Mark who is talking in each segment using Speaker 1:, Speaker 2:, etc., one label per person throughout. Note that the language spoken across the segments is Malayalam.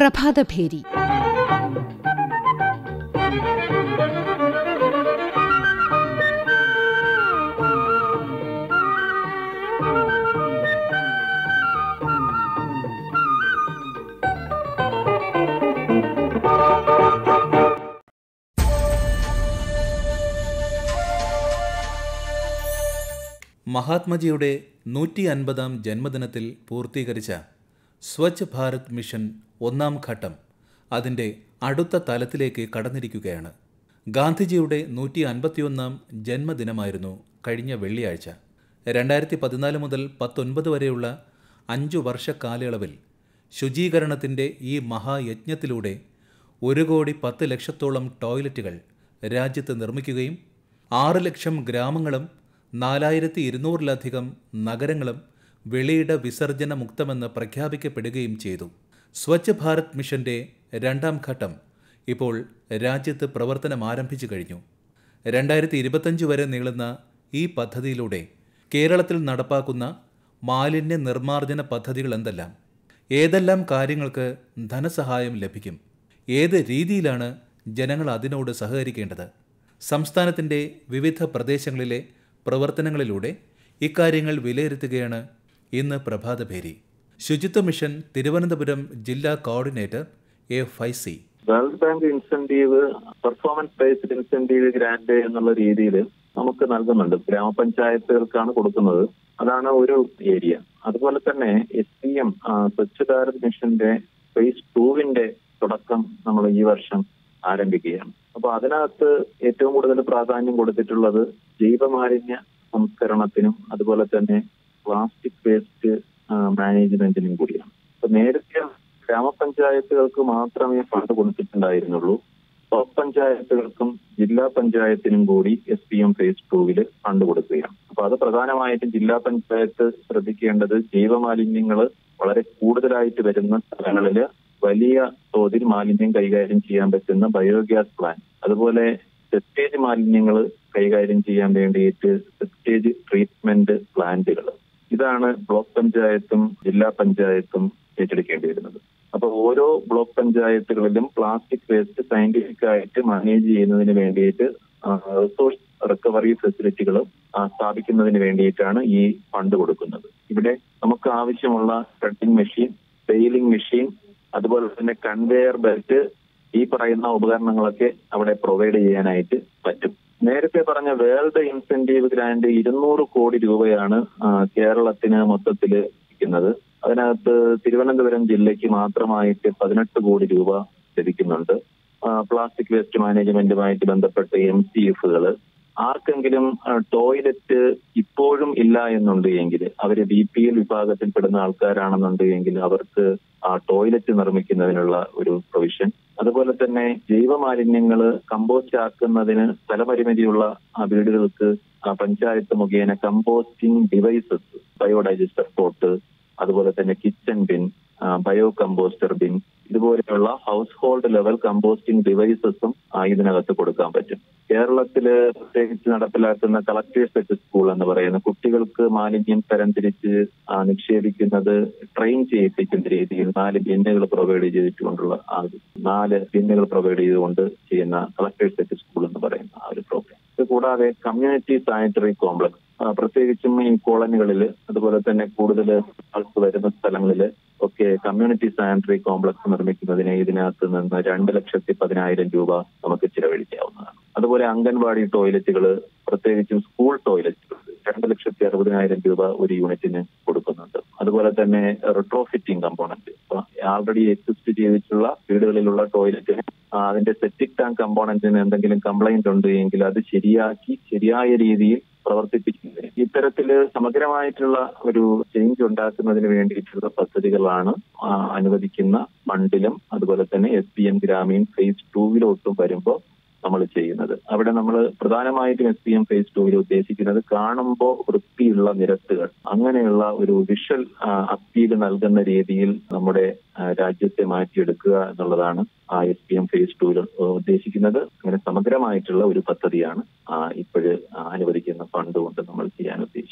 Speaker 1: പ്രഭാതഭേരി
Speaker 2: മഹാത്മജിയുടെ നൂറ്റി അൻപതാം ജന്മദിനത്തിൽ പൂർത്തീകരിച്ച സ്വച്ഛ് ഭാരത് മിഷൻ ഒന്നാം ഘട്ടം അതിൻ്റെ അടുത്ത തലത്തിലേക്ക് കടന്നിരിക്കുകയാണ് ഗാന്ധിജിയുടെ നൂറ്റി അൻപത്തിയൊന്നാം ജന്മദിനമായിരുന്നു കഴിഞ്ഞ വെള്ളിയാഴ്ച രണ്ടായിരത്തി പതിനാല് മുതൽ പത്തൊൻപത് വരെയുള്ള അഞ്ചു വർഷ കാലയളവിൽ ശുചീകരണത്തിൻ്റെ ഈ മഹായജ്ഞത്തിലൂടെ ഒരു കോടി പത്ത് ലക്ഷത്തോളം ടോയ്ലറ്റുകൾ രാജ്യത്ത് നിർമ്മിക്കുകയും ആറ് ലക്ഷം ഗ്രാമങ്ങളും നാലായിരത്തി ഇരുന്നൂറിലധികം നഗരങ്ങളും വെളിയിട വിസർജന മുക്തമെന്ന് പ്രഖ്യാപിക്കപ്പെടുകയും ചെയ്തു സ്വച്ഛ് ഭാരത് മിഷന്റെ രണ്ടാം ഘട്ടം ഇപ്പോൾ രാജ്യത്ത് പ്രവർത്തനം ആരംഭിച്ചു കഴിഞ്ഞു രണ്ടായിരത്തി ഇരുപത്തഞ്ച് വരെ നീളുന്ന ഈ പദ്ധതിയിലൂടെ കേരളത്തിൽ നടപ്പാക്കുന്ന മാലിന്യ നിർമ്മാർജ്ജന പദ്ധതികൾ എന്തെല്ലാം ഏതെല്ലാം കാര്യങ്ങൾക്ക് ധനസഹായം ലഭിക്കും ഏത് രീതിയിലാണ് ജനങ്ങൾ അതിനോട് സഹകരിക്കേണ്ടത് സംസ്ഥാനത്തിൻ്റെ വിവിധ പ്രദേശങ്ങളിലെ പ്രവർത്തനങ്ങളിലൂടെ ഇക്കാര്യങ്ങൾ വിലയിരുത്തുകയാണ് ഇന്ന് പ്രഭാതഭേരി ശുചിത്വ മിഷൻ തിരുവനന്തപുരം ജില്ലാ coordinator A Faizy
Speaker 3: world bank incentive performance based incentive grant എന്നുള്ള രീതിയിൽ നമുക്ക് നൽകുന്നുണ്ട് ഗ്രാമപഞ്ചായത്തുകൾക്കാണ് കൊടുക്കുന്നത് അതാണ് ഒരു ഏരിയ അതുപോലെ തന്നെ S P M Swachh Bharat മിഷന്റെ ഫേസ് ടൂവിന്റെ തുടക്കം നമ്മൾ ഈ വർഷം ആരംഭിക്കുകയാണ് അപ്പൊ അതിനകത്ത് ഏറ്റവും കൂടുതൽ പ്രാധാന്യം കൊടുത്തിട്ടുള്ളത് ജൈവമാലിന്യ സംസ്കരണത്തിനും അതുപോലെ തന്നെ പ്ലാസ്റ്റിക് വേസ്റ്റ് മാനേജ്മെന്റിനും കൂടിയാണ് അപ്പൊ നേരത്തെ ഗ്രാമപഞ്ചായത്തുകൾക്ക് മാത്രമേ ഫണ്ട് കൊടുത്തിട്ടുണ്ടായിരുന്നുള്ളൂ ബ്ലോക്ക് പഞ്ചായത്തുകൾക്കും ജില്ലാ പഞ്ചായത്തിനും കൂടി എസ് പി എം ഫേസ് ടൂവിൽ ഫണ്ട് കൊടുക്കുകയാണ് അപ്പൊ അത് പ്രധാനമായിട്ടും ജില്ലാ പഞ്ചായത്ത് ശ്രദ്ധിക്കേണ്ടത് ജൈവമാലിന്യങ്ങൾ വളരെ കൂടുതലായിട്ട് വരുന്ന സ്ഥലങ്ങളിൽ വലിയ തോതിൽ മാലിന്യം കൈകാര്യം ചെയ്യാൻ പറ്റുന്ന ബയോഗ്യാസ് പ്ലാന്റ് അതുപോലെ സെപ്റ്റേജ് മാലിന്യങ്ങൾ കൈകാര്യം ചെയ്യാൻ വേണ്ടിയിട്ട് സെപ്റ്റേജ് ട്രീറ്റ്മെന്റ് പ്ലാന്റുകൾ ഇതാണ് ബ്ലോക്ക് പഞ്ചായത്തും ജില്ലാ പഞ്ചായത്തും ഏറ്റെടുക്കേണ്ടി വരുന്നത് അപ്പൊ ഓരോ ബ്ലോക്ക് പഞ്ചായത്തുകളിലും പ്ലാസ്റ്റിക് വേസ്റ്റ് സയന്റിഫിക് ആയിട്ട് മാനേജ് ചെയ്യുന്നതിന് വേണ്ടിയിട്ട് റിസോഴ്സ് റിക്കവറി ഫെസിലിറ്റികൾ സ്ഥാപിക്കുന്നതിന് വേണ്ടിയിട്ടാണ് ഈ ഫണ്ട് കൊടുക്കുന്നത് ഇവിടെ നമുക്ക് ആവശ്യമുള്ള കട്ടിംഗ് മെഷീൻ ബെയിലിംഗ് മെഷീൻ അതുപോലെ തന്നെ കൺവെയർ ബെൽറ്റ് ഈ പറയുന്ന ഉപകരണങ്ങളൊക്കെ അവിടെ പ്രൊവൈഡ് ചെയ്യാനായിട്ട് പറ്റും നേരത്തെ പറഞ്ഞ വേൾഡ് ഇൻസെന്റീവ് ഗ്രാന്റ് ഇരുന്നൂറ് കോടി രൂപയാണ് കേരളത്തിന് മൊത്തത്തിൽ ലഭിക്കുന്നത് അതിനകത്ത് തിരുവനന്തപുരം ജില്ലയ്ക്ക് മാത്രമായിട്ട് പതിനെട്ട് കോടി രൂപ ലഭിക്കുന്നുണ്ട് പ്ലാസ്റ്റിക് വേസ്റ്റ് മാനേജ്മെന്റുമായിട്ട് ബന്ധപ്പെട്ട് എം സി എഫുകൾ ആർക്കെങ്കിലും ടോയ്ലറ്റ് ഇപ്പോഴും ഇല്ല എന്നുണ്ട് എങ്കിൽ അവര് ബി പി എൽ വിഭാഗത്തിൽപ്പെടുന്ന ആൾക്കാരാണെന്നുണ്ട് എങ്കിൽ അവർക്ക് ആ ടോയ്ലറ്റ് നിർമ്മിക്കുന്നതിനുള്ള ഒരു പ്രൊവിഷൻ അതുപോലെ തന്നെ ജൈവമാലിന്യങ്ങൾ കമ്പോസ്റ്റ് ആക്കുന്നതിന് സ്ഥലപരിമിതിയുള്ള വീടുകൾക്ക് പഞ്ചായത്ത് മുഖേന കമ്പോസ്റ്റിംഗ് ഡിവൈസസ് ബയോഡൈജസ്റ്റർ പോട്ട് അതുപോലെ തന്നെ kitchen bin bio composter bin ഇതുപോലെയുള്ള ഹൗസ് ഹോൾഡ് ലെവൽ കമ്പോസ്റ്റിംഗ് ഡിവൈസസും ഇതിനകത്ത് കൊടുക്കാൻ പറ്റും കേരളത്തില് പ്രത്യേകിച്ച് നടപ്പിലാക്കുന്ന കളക്ടേഴ്സ് സെറ്റ് സ്കൂൾ എന്ന് പറയുന്ന കുട്ടികൾക്ക് മാലിന്യം തരംതിരിച്ച് നിക്ഷേപിക്കുന്നത് ട്രെയിൻ ചെയ്യിപ്പിക്കുന്ന രീതിയിൽ നാല് ബിന്നുകൾ പ്രൊവൈഡ് ചെയ്തിട്ടുകൊണ്ടുള്ള നാല് ബിന്നുകൾ പ്രൊവൈഡ് ചെയ്തുകൊണ്ട് ചെയ്യുന്ന കളക്ടേഴ്സ് സെറ്റ് സ്കൂൾ എന്ന് പറയുന്ന ആ ഒരു പ്രോഗ്രാം ഇത് കൂടാതെ കമ്മ്യൂണിറ്റി സാനിറ്ററി കോംപ്ലക്സ് പ്രത്യേകിച്ചും ഈ കോളനികളിൽ അതുപോലെ തന്നെ കൂടുതൽ ആൾക്ക് വരുന്ന സ്ഥലങ്ങളിൽ ഒക്കെ കമ്മ്യൂണിറ്റി സാനിറ്ററി കോംപ്ലക്സ് നിർമ്മിക്കുന്നതിന് ഇതിനകത്ത് നിന്ന് രണ്ട് ലക്ഷത്തി പതിനായിരം രൂപ നമുക്ക് ചിലവഴിക്കാവുന്നതാണ് അതുപോലെ അംഗൻവാടി ടോയ്ലറ്റുകൾ പ്രത്യേകിച്ചും സ്കൂൾ ടോയ്ലറ്റുകൾ രണ്ട് ലക്ഷത്തി അറുപതിനായിരം രൂപ ഒരു യൂണിറ്റിന് കൊടുക്കുന്നുണ്ട് അതുപോലെ തന്നെ റിട്രോഫിറ്റിംഗ് കമ്പോണന്റ് ആൾറെഡി എക്സിസ്റ്റ് ചെയ്തിട്ടുള്ള വീടുകളിലുള്ള ടോയ്ലറ്റിന് അതിന്റെ സെപ്റ്റിക് ടാങ്ക് കമ്പോണന്റിന് എന്തെങ്കിലും കംപ്ലൈന്റ് ഉണ്ട് എങ്കിൽ അത് ശരിയാക്കി ശരിയായ രീതിയിൽ പ്രവർത്തിപ്പിക്കുന്നതിന് ഇത്തരത്തില് സമഗ്രമായിട്ടുള്ള ഒരു ചേഞ്ച് ഉണ്ടാക്കുന്നതിന് വേണ്ടിയിട്ടുള്ള പദ്ധതികളാണ് അനുവദിക്കുന്ന ഫണ്ടിലും അതുപോലെ തന്നെ S P M Grameen phase ടൂവിലോട്ടും വരുമ്പോൾ നമ്മൾ ചെയ്യുന്നത് അവിടെ നമ്മൾ പ്രധാനമായിട്ടും എസ് പി എം ഫേസ് ടൂവിൽ ഉദ്ദേശിക്കുന്നത് കാണുമ്പോൾ വൃത്തിയുള്ള നിരത്തുകൾ അങ്ങനെയുള്ള ഒരു വിഷ്വൽ അപ്പീൽ നൽകുന്ന രീതിയിൽ നമ്മുടെ രാജ്യത്തെ മാറ്റിയെടുക്കുക എന്നുള്ളതാണ് ആ എസ് പി എം ഫേസ് ടൂവിൽ ഉദ്ദേശിക്കുന്നത് അങ്ങനെ സമഗ്രമായിട്ടുള്ള ഒരു പദ്ധതിയാണ് ഇപ്പോഴ് അനുവദിക്കുന്ന ഫണ്ട് കൊണ്ട് നമ്മൾ ചെയ്യാൻ ഉദ്ദേശിക്കുന്നത്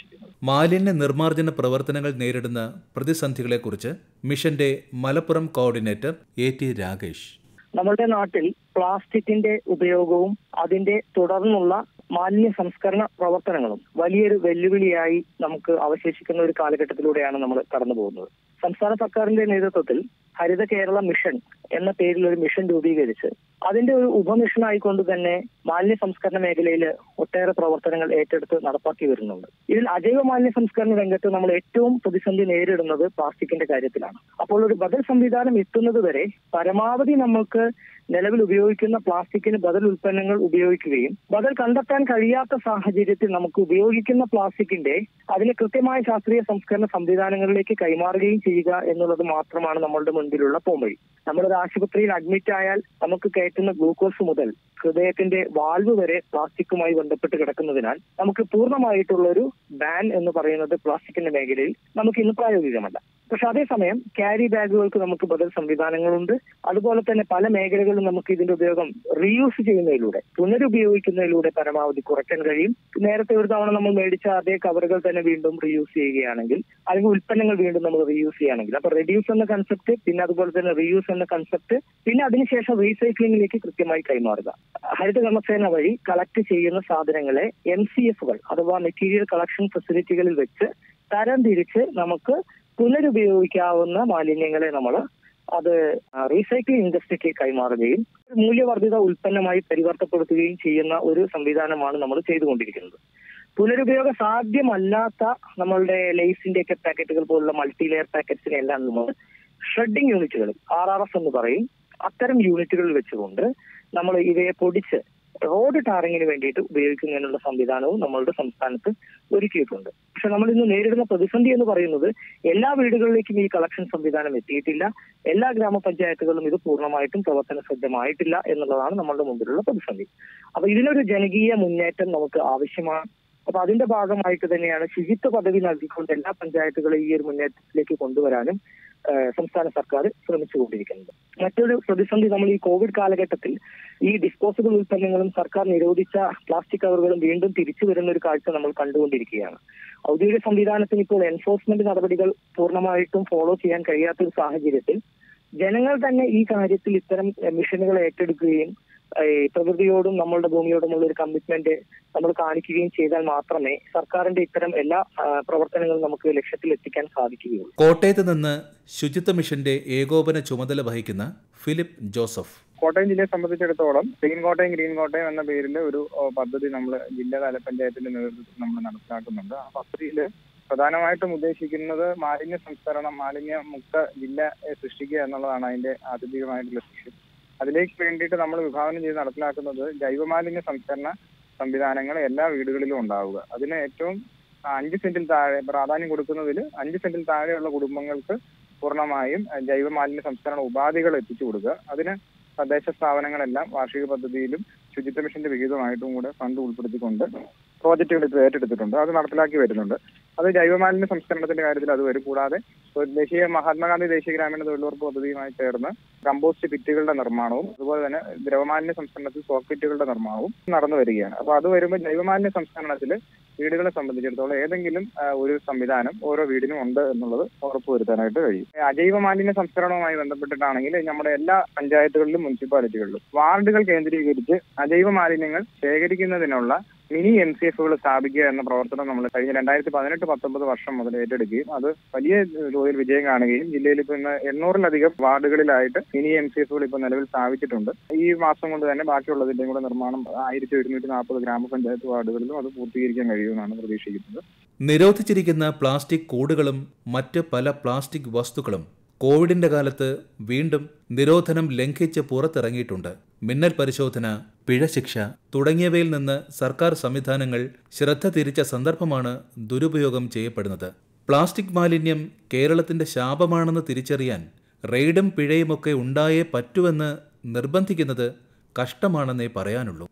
Speaker 2: മാലിന്യ നിർമ്മാർജ്ജന പ്രവർത്തനങ്ങൾ നേരിടുന്ന പ്രതിസന്ധികളെക്കുറിച്ച് മിഷന്റെ Malappuram coordinator A T Rakesh
Speaker 1: നമ്മുടെ നാട്ടിൽ പ്ലാസ്റ്റിക്കിന്റെ ഉപയോഗവും അതിന്റെ തുടർന്നുള്ള മാലിന്യ സംസ്കരണ പ്രവർത്തനങ്ങളും വലിയൊരു വെല്ലുവിളിയായി നമുക്ക് അവശേഷിക്കുന്ന ഒരു കാലഘട്ടത്തിലൂടെയാണ് നമ്മൾ കടന്നു പോകുന്നത് സംസ്ഥാന സർക്കാരിന്റെ നേതൃത്വത്തിൽ ഹരിത കേരള മിഷൻ എന്ന പേരിൽ ഒരു മിഷൻ രൂപീകരിച്ച് അതിന്റെ ഒരു ഉപമിഷനായിക്കൊണ്ട് തന്നെ മാലിന്യ സംസ്കരണ മേഖലയിൽ ഒട്ടേറെ പ്രവർത്തനങ്ങൾ ഏറ്റെടുത്ത് നടപ്പാക്കി വരുന്നുണ്ട് ഇതിൽ അജൈവ മാലിന്യ സംസ്കരണ രംഗത്ത് നമ്മൾ ഏറ്റവും പ്രതിസന്ധി നേരിടുന്നത് പ്ലാസ്റ്റിക്കിന്റെ കാര്യത്തിലാണ് അപ്പോൾ ഒരു ബദൽ സംവിധാനം എത്തുന്നത് വരെ പരമാവധി നമ്മൾക്ക് നിലവിൽ ഉപയോഗിക്കുന്ന പ്ലാസ്റ്റിക്കിന് ബദൽ ഉൽപ്പന്നങ്ങൾ ഉപയോഗിക്കുകയും ബദൽ കണ്ടെത്താൻ കഴിയാത്ത സാഹചര്യത്തിൽ നമുക്ക് ഉപയോഗിക്കുന്ന പ്ലാസ്റ്റിക്കിന്റെ അതിന് കൃത്യമായ ശാസ്ത്രീയ സംസ്കരണ സംവിധാനങ്ങളിലേക്ക് കൈമാറുകയും ചെയ്യുക എന്നുള്ളത് മാത്രമാണ് നമ്മളുടെ മുൻപിലുള്ള പോംവഴി നമ്മളൊരു ആശുപത്രിയിൽ അഡ്മിറ്റ് ആയാൽ നമുക്ക് കയറ്റുന്ന ഗ്ലൂക്കോസ് മുതൽ ഹൃദയത്തിന്റെ വാൽവ് വരെ പ്ലാസ്റ്റിക്കുമായി ബന്ധപ്പെട്ട് കിടക്കുന്നതിനാൽ നമുക്ക് പൂർണ്ണമായിട്ടുള്ള ഒരു ബാൻ എന്ന് പറയുന്നത് പ്ലാസ്റ്റിക്കിന്റെ മേഖലയിൽ നമുക്ക് ഇന്ന് പ്രായോഗികമല്ല പക്ഷെ അതേസമയം ക്യാരി ബാഗുകൾക്ക് നമുക്ക് ബദൽ സംവിധാനങ്ങളുണ്ട് അതുപോലെ തന്നെ പല മേഖലകളിലും നമുക്ക് ഇതിന്റെ ഉപയോഗം റീയൂസ് ചെയ്യുന്നതിലൂടെ പുനരുപയോഗിക്കുന്നതിലൂടെ പരമാവധി കുറയ്ക്കാൻ കഴിയും നേരത്തെ ഒരു തവണ നമ്മൾ മേടിച്ച അതേ കവറുകൾ തന്നെ വീണ്ടും റീയൂസ് ചെയ്യുകയാണെങ്കിൽ അല്ലെങ്കിൽ ഉൽപ്പന്നങ്ങൾ വീണ്ടും നമ്മൾ റീയൂസ് ചെയ്യുകയാണെങ്കിൽ അപ്പൊ റെഡ്യൂസ് എന്ന കൺസെപ്റ്റ് പിന്നെ അതുപോലെ തന്നെ റീയൂസ് എന്ന കൺസെപ്റ്റ് പിന്നെ അതിനുശേഷം റീസൈക്ലിംഗിലേക്ക് കൃത്യമായി കൈമാറുക ഹരിത കർമ്മസേന വഴി കളക്ട് ചെയ്യുന്ന സാധനങ്ങളെ എം സി എഫുകൾ അഥവാ മെറ്റീരിയൽ കളക്ഷൻ ഫെസിലിറ്റികളിൽ വെച്ച് തരം തിരിച്ച് നമുക്ക് പുനരുപയോഗിക്കാവുന്ന മാലിന്യങ്ങളെ നമ്മൾ അത് റീസൈക്ലിംഗ് ഇൻഡസ്ട്രിക്ക് കൈമാറുകയും മൂല്യവർദ്ധിത ഉൽപ്പന്നമായി പരിവർത്തപ്പെടുത്തുകയും ചെയ്യുന്ന ഒരു സംവിധാനമാണ് നമ്മൾ ചെയ്തുകൊണ്ടിരിക്കുന്നത് പുനരുപയോഗ സാധ്യമല്ലാത്ത നമ്മളുടെ ലേസിന്റെ ഒക്കെ പാക്കറ്റുകൾ പോലുള്ള മൾട്ടി ലെയർ പാക്കറ്റ്സിനെ എല്ലാം നമ്മൾ ഷ്രെഡിംഗ് യൂണിറ്റുകൾ ആർ ആർ എഫ് എന്ന് പറയും അത്തരം യൂണിറ്റുകളിൽ വെച്ചുകൊണ്ട് നമ്മൾ ഇവയെ പൊടിച്ച് റോഡ് ടാറിങ്ങിന് വേണ്ടിയിട്ട് ഉപയോഗിക്കുന്നതിനുള്ള സംവിധാനവും നമ്മളുടെ സംസ്ഥാനത്ത് ഒരുക്കിയിട്ടുണ്ട് പക്ഷെ നമ്മൾ ഇന്ന് നേരിടുന്ന പ്രതിസന്ധി എന്ന് പറയുന്നത് എല്ലാ വീടുകളിലേക്കും ഈ കളക്ഷൻ സംവിധാനം എത്തിയിട്ടില്ല എല്ലാ ഗ്രാമപഞ്ചായത്തുകളും ഇത് പൂർണ്ണമായിട്ടും പ്രവർത്തന സജ്ജമായിട്ടില്ല എന്നുള്ളതാണ് നമ്മളുടെ മുമ്പിലുള്ള പ്രതിസന്ധി അപ്പൊ ഇതിനൊരു ജനകീയ മുന്നേറ്റം നമുക്ക് ആവശ്യമാണ് അപ്പൊ അതിന്റെ ഭാഗമായിട്ട് തന്നെയാണ് ശുചിത്വ പദവി നൽകിക്കൊണ്ട് എല്ലാ പഞ്ചായത്തുകളെയും ഈ ഒരു മുന്നേറ്റത്തിലേക്ക് കൊണ്ടുവരാനും സംസ്ഥാന സർക്കാർ ശ്രമിച്ചുകൊണ്ടിരിക്കുന്നത് മറ്റൊരു പ്രതിസന്ധി നമ്മൾ ഈ കോവിഡ് കാലഘട്ടത്തിൽ ഈ ഡിസ്പോസിബിൾ ഉൽപ്പന്നങ്ങളും സർക്കാർ നിരോധിച്ച പ്ലാസ്റ്റിക് കവറുകളും വീണ്ടും തിരിച്ചു വരുന്ന ഒരു കാഴ്ച നമ്മൾ കണ്ടുകൊണ്ടിരിക്കുകയാണ് ഔദ്യോഗിക സംവിധാനത്തിന് ഇപ്പോൾ എൻഫോഴ്സ്മെന്റ് നടപടികൾ പൂർണ്ണമായിട്ടും ഫോളോ ചെയ്യാൻ കഴിയാത്ത ഒരു സാഹചര്യത്തിൽ ജനങ്ങൾ തന്നെ ഈ കാര്യത്തിൽ ഇത്തരം മിഷനുകൾ ഏറ്റെടുക്കുകയും പ്രകൃതിയോടും നമ്മളുടെ ഭൂമിയോടുമുള്ള ഒരു കമ്മിറ്റ്മെന്റ് നമ്മൾ കാണിക്കുകയും ചെയ്താൽ മാത്രമേ സർക്കാരിന്റെ ഇത്തരം എല്ലാ പ്രവർത്തനങ്ങളും നമുക്ക് ലക്ഷ്യത്തിൽ എത്തിക്കാൻ സാധിക്കുകയുള്ളൂ
Speaker 2: കോട്ടയത്ത് നിന്ന് ശുചിത്വ മിഷന്റെ ഏകോപന ചുമതല വഹിക്കുന്ന ഫിലിപ്പ് ജോസഫ്
Speaker 4: കോട്ടയം ജില്ലയെ സംബന്ധിച്ചിടത്തോളം ക്ലീൻ കോട്ടയം ഗ്രീൻ കോട്ടയം എന്ന പേരിൽ ഒരു പദ്ധതി നമ്മൾ ജില്ലാതല പഞ്ചായത്തിന്റെ നേതൃത്വത്തിൽ നമ്മൾ നടപ്പിലാക്കുന്നുണ്ട് ആ പദ്ധതിയിൽ പ്രധാനമായിട്ടും ഉദ്ദേശിക്കുന്നത് മാലിന്യ സംസ്കരണം മാലിന്യ മുക്ത ജില്ല സൃഷ്ടിക്കുക എന്നുള്ളതാണ് അതിന്റെ ആത്യന്തികമായിട്ടുള്ള ലക്ഷ്യം അതിലേക്ക് വേണ്ടിയിട്ട് നമ്മൾ വിഭാവനം ചെയ്ത് നടപ്പിലാക്കുന്നത് ജൈവമാലിന്യ സംസ്കരണ സംവിധാനങ്ങൾ എല്ലാ വീടുകളിലും ഉണ്ടാവുക അതിന് ഏറ്റവും അഞ്ച് സെന്റിൽ താഴെ പ്രാധാന്യം കൊടുക്കുന്നതിൽ അഞ്ച് സെന്റിൽ താഴെയുള്ള കുടുംബങ്ങൾക്ക് പൂർണ്ണമായും ജൈവ മാലിന്യ സംസ്കരണ ഉപാധികൾ എത്തിച്ചു കൊടുക്കുക അതിന് തദ്ദേശ സ്ഥാപനങ്ങളെല്ലാം വാർഷിക പദ്ധതിയിലും ശുചിത്വ മിഷന്റെ വിഹിതമായിട്ടും കൂടെ ഫണ്ട് ഉൾപ്പെടുത്തിക്കൊണ്ട് പ്രോജക്റ്റുകൾ ഇപ്പോൾ ഏറ്റെടുത്തിട്ടുണ്ട് അത് നടപ്പിലാക്കി വരുന്നുണ്ട് അത് ജൈവമാലിന്യ സംസ്കരണത്തിന്റെ കാര്യത്തിൽ അത് വരും കൂടാതെ ദേശീയ മഹാത്മാഗാന്ധി ദേശീയ ഗ്രാമീണ തൊഴിലുറപ്പ് പദ്ധതിയുമായി ചേർന്ന് കമ്പോസ്റ്റ് പിറ്റുകളുടെ നിർമ്മാണവും അതുപോലെ തന്നെ ദ്രവമാലിന്യ സംസ്കരണത്തിൽ സോക്ക് പിറ്റുകളുടെ നിർമ്മാണവും നടന്നു വരികയാണ് അപ്പൊ അത് വരുമ്പോൾ ജൈവമാലിന്യ സംസ്കരണത്തിൽ വീടുകളെ സംബന്ധിച്ചിടത്തോളം ഏതെങ്കിലും ഒരു സംവിധാനം ഓരോ വീടിനും ഉണ്ട് എന്നുള്ളത് ഉറപ്പുവരുത്താനായിട്ട് കഴിയും അജൈവ മാലിന്യ സംസ്കരണവുമായി ബന്ധപ്പെട്ടിട്ടാണെങ്കിൽ നമ്മുടെ എല്ലാ പഞ്ചായത്തുകളിലും മുനിസിപ്പാലിറ്റികളിലും വാർഡുകൾ കേന്ദ്രീകരിച്ച് അജൈവ മാലിന്യങ്ങൾ ശേഖരിക്കുന്നതിനുള്ള മിനി എം സി എഫുകൾ സ്ഥാപിക്കുക എന്ന പ്രവർത്തനം നമ്മൾ കഴിഞ്ഞ രണ്ടായിരത്തി പതിനെട്ട് പത്തൊമ്പത് വർഷം മുതൽ ഏറ്റെടുക്കുകയും അത് വലിയ തോതിൽ വിജയം കാണുകയും ജില്ലയിൽ ഇപ്പോൾ ഇന്ന് എണ്ണൂറിലധികം വാർഡുകളിലായിട്ട് മിനി എം സി എഫുകൾ ഇപ്പോൾ നിലവിൽ സ്ഥാപിച്ചിട്ടുണ്ട് ഈ മാസം കൊണ്ട് തന്നെ ബാക്കിയുള്ളതിന്റെയും കൂടെ നിർമ്മാണം ആയിരത്തി ഒരുന്നൂറ്റി നാൽപ്പത് ഗ്രാമപഞ്ചായത്ത് വാർഡുകളിലും അത് പൂർത്തീകരിക്കാൻ കഴിയുമെന്നാണ് പ്രതീക്ഷിക്കുന്നത്
Speaker 2: നിരോധിച്ചിരിക്കുന്ന പ്ലാസ്റ്റിക് കൂടുകളും മറ്റ് പല പ്ലാസ്റ്റിക് വസ്തുക്കളും കോവിഡിന്റെ കാലത്ത് വീണ്ടും നിരോധനം ലംഘിച്ച് പുറത്തിറങ്ങിയിട്ടുണ്ട് മിന്നൽ പരിശോധന പിഴശിക്ഷ തുടങ്ങിയവയിൽ നിന്ന് സർക്കാർ സംവിധാനങ്ങൾ ശ്രദ്ധ തിരിച്ച സന്ദർഭമാണ് ദുരുപയോഗം ചെയ്യപ്പെടുന്നത് പ്ലാസ്റ്റിക് മാലിന്യം കേരളത്തിന്റെ ശാപമാണെന്ന് തിരിച്ചറിയാൻ റെയ്ഡും പിഴയുമൊക്കെ ഉണ്ടായേ പറ്റുമെന്ന് നിർബന്ധിക്കുന്നത് കഷ്ടമാണെന്നേ പറയാനുള്ളൂ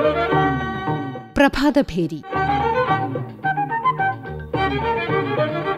Speaker 5: പ്രഭാതഭേരി